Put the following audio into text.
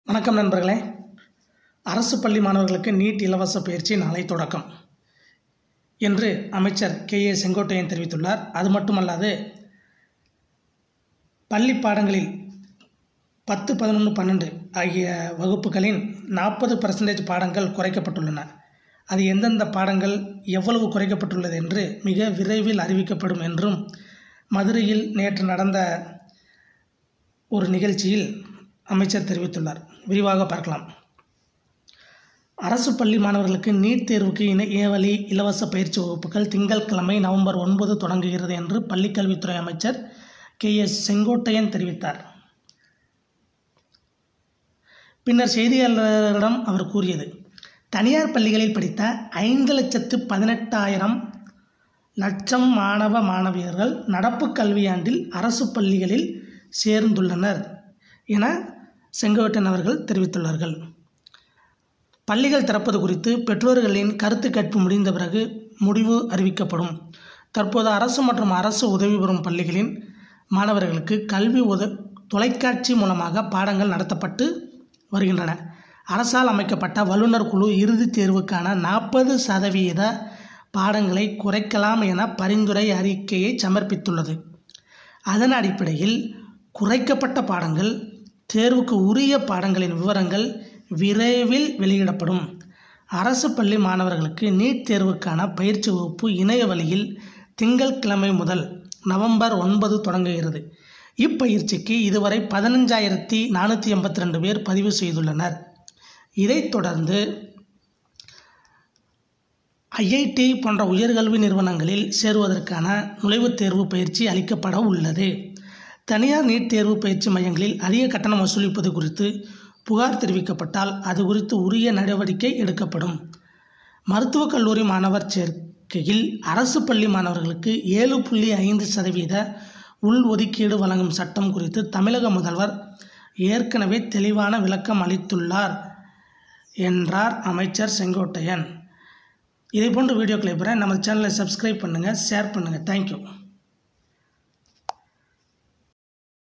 வணக்கம் நண்பர்களே அரசு பள்ளி மாணவர்களுக்கு நீட் இலவச பயிற்சி நாளை தொடக்கம் என்று அமைச்சர் கே ஏ செங்கோட்டையன் தெரிவித்துள்ளார் அது மட்டுமல்லாது பள்ளி பாடங்களில் பத்து பதினொன்று பன்னெண்டு ஆகிய வகுப்புகளின் நாற்பது பர்சன்டேஜ் பாடங்கள் குறைக்கப்பட்டுள்ளன அது எந்தெந்த பாடங்கள் எவ்வளவு குறைக்கப்பட்டுள்ளது என்று மிக விரைவில் அறிவிக்கப்படும் என்றும் மதுரையில் நேற்று நடந்த ஒரு நிகழ்ச்சியில் அமைச்சர் தெரிவித்துள்ளார் விரிவாக பார்க்கலாம் அரசு பள்ளி மாணவர்களுக்கு நீட் தேர்வுக்கு இணையவழி இலவச பயிற்சி வகுப்புகள் திங்கட்கிழமை நவம்பர் ஒன்பது தொடங்குகிறது என்று பள்ளிக்கல்வித்துறை அமைச்சர் கே எஸ் செங்கோட்டையன் தெரிவித்தார் பின்னர் செய்தியாளர்களிடம் அவர் கூறியது தனியார் பள்ளிகளில் படித்த ஐந்து லட்சத்து பதினெட்டாயிரம் லட்சம் மாணவ மாணவியர்கள் நடப்பு கல்வியாண்டில் அரசு பள்ளிகளில் சேர்ந்துள்ளனர் என செங்கோட்டையன் அவர்கள் தெரிவித்துள்ளார்கள் பள்ளிகள் திறப்பது குறித்து பெற்றோர்களின் கருத்து கேட்பு முடிந்த பிறகு முடிவு அறிவிக்கப்படும் தற்போது அரசு மற்றும் அரசு உதவி பெறும் பள்ளிகளின் மாணவர்களுக்கு கல்வி உத தொலைக்காட்சி மூலமாக பாடங்கள் நடத்தப்பட்டு வருகின்றன அரசால் அமைக்கப்பட்ட வல்லுநர் குழு இறுதித் தேர்வுக்கான நாற்பது சதவீத பாடங்களை குறைக்கலாம் என பரிந்துரை அறிக்கையை சமர்ப்பித்துள்ளது அதன் அடிப்படையில் குறைக்கப்பட்ட பாடங்கள் தேர்வுக்கு உரிய பாடங்களின் விவரங்கள் விரைவில் வெளியிடப்படும் அரசு பள்ளி மாணவர்களுக்கு நீட் தேர்வுக்கான பயிற்சி வகுப்பு இணைய வழியில் திங்கட்கிழமை முதல் நவம்பர் ஒன்பது தொடங்குகிறது இப்பயிற்சிக்கு இதுவரை பதினஞ்சாயிரத்தி நானூற்றி எண்பத்தி ரெண்டு பேர் பதிவு செய்துள்ளனர் இதைத் தொடர்ந்து ஐஐடி போன்ற உயர்கல்வி நிறுவனங்களில் சேருவதற்கான நுழைவுத் தேர்வு பயிற்சி அளிக்கப்பட உள்ளது தனியார் நீட் தேர்வு பயிற்சி மையங்களில் அதிக கட்டணம் வசூலிப்பது குறித்து புகார் தெரிவிக்கப்பட்டால் அது குறித்து உரிய நடவடிக்கை எடுக்கப்படும் மருத்துவக் கல்லூரி மாணவர் சேர்க்கையில் அரசு பள்ளி மாணவர்களுக்கு ஏழு புள்ளி ஐந்து சதவீத உள் ஒதுக்கீடு வழங்கும் சட்டம் குறித்து தமிழக முதல்வர் ஏற்கனவே தெளிவான விளக்கம் அளித்துள்ளார் என்றார் அமைச்சர் செங்கோட்டையன் இதே போன்ற வீடியோக்களை பெற நம்ம சேனலை சப்ஸ்கிரைப் பண்ணுங்கள் ஷேர் பண்ணுங்கள் தேங்க்யூ